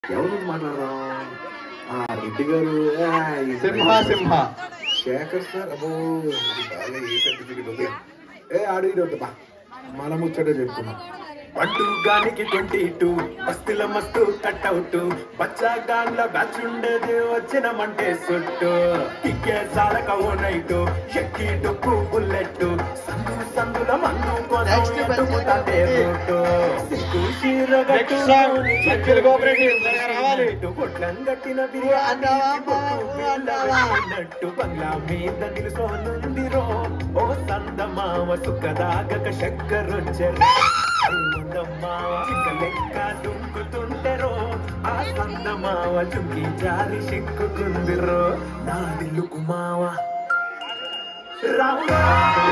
ఎవరి గురించి మాట్లాడదాం ఆ రెడ్డి గారు ఆ, ఈ సింహ సింహ శేఖర్ సార్ అబ్బో ఇది బాగా ఏ సర్టిఫికెట్ ఉంది ఏ ఆడు ఇటు వద్దు బా మన ముచ్చట చెప్పుకున్నాం పట్టు గానికి ట్వంటీ టూ బస్తిల మస్తు కట్అవుట్ బచ్చా గాన్ల బ్యాచ్ ఉండేది వచ్చినమంటే సుట్టు టిక్కే సాలక ఓ నైటు ఎక్కి డొక్కు బుల్లెట్ సందు సందుల మందు Next కొనుకుంటే రూటు సిగ్గు Next song, Circle Cooperative, త్వరగా రావాలి. పొట్లం కట్టిన అందావా, అందావా. అన్నట్టు బంగ్లా మీద నిలుసోనుందిరో ఓ సందమావ సుఖదాగక చక్కరొచ్చరు ముందమ్మావ చిక్క లెక్క దుంకుతుంటెరో ఆ సందమావ చుంకి జారి సిక్కుకుందిరో నా దిల్లుకు మావ రాముడా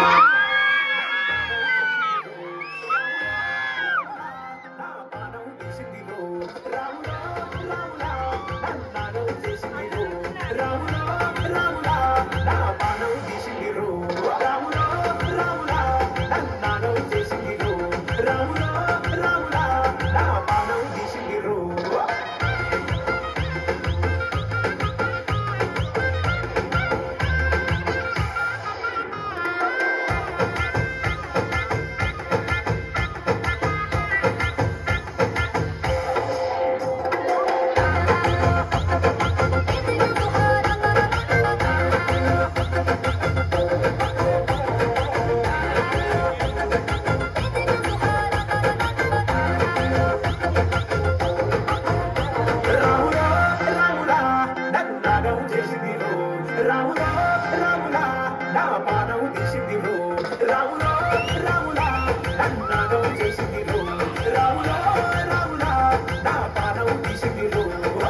నా పానం తీసిందిరో రాముడా రాముడా నన్నాను చేసిందిరో రాముడా రాముడా నా పానం తీసిందిరో రాముడా రాముడా నన్నాను చేసిందిరో రాముడా రాముడా నా పానం తీసిందిరో రాముడా రాముడా నన్ను నాగం చేసిందిరో రాముడా రాముడా నా పానం తీసిందిరో రాముడా రాముడా నన్ను నాగం చేసిందిరో రాముడా రాముడా నా పానం తీసిందిరో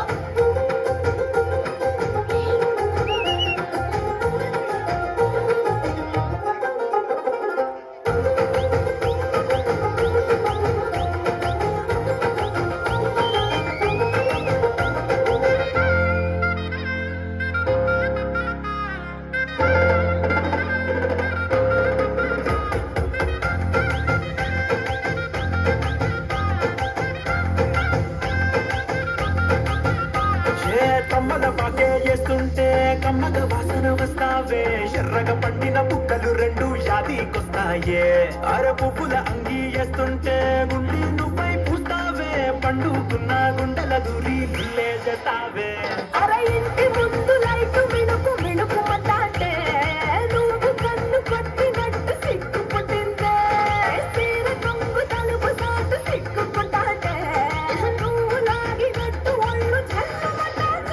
ఏ కమ్మల పాకే చేస్తుంటే కమ్మల వాసన వస్తావే ఎర్రగా పండిన బుక్కలు రెండు యాదికొస్తాయే అర పువ్వుల అంగి వేస్తుంటే గుండి నువ్వై పూస్తావే పండుకున్న గుండెల దూరి నిల్లే చేస్తావే అర ఇంటి ముందు లైటు మిణుకు మిణుకు మతాటే నువ్వు కన్ను కొట్టినట్టు సిగ్గుపుట్టిందే సీర కొంగు తలుపు సాటు సిగ్గుపుట్టాటే నువ్వు లాగినట్టు ఒళ్ళు చల్లమటాటే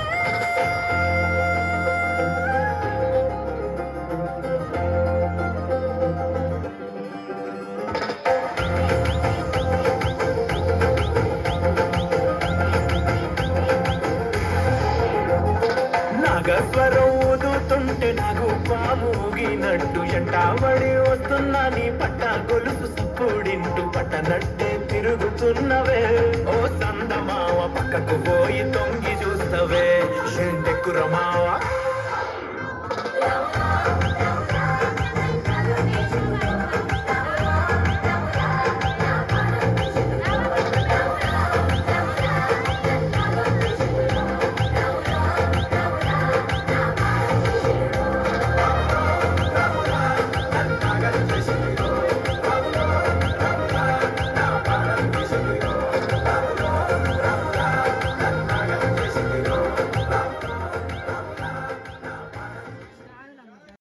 నాగస్వరం ఊదుతుంటే నాకు పాము ఊగినట్టు ఎంటావడి వస్తున్నా నీ పట్ట గొలుసు సప్పుడింటూ పట్టనట్టే తిరుగుతున్నవే ఓ సందమావ పక్కకు పోయి తొంగి చూస్తవే ఎంటెక్కురమావా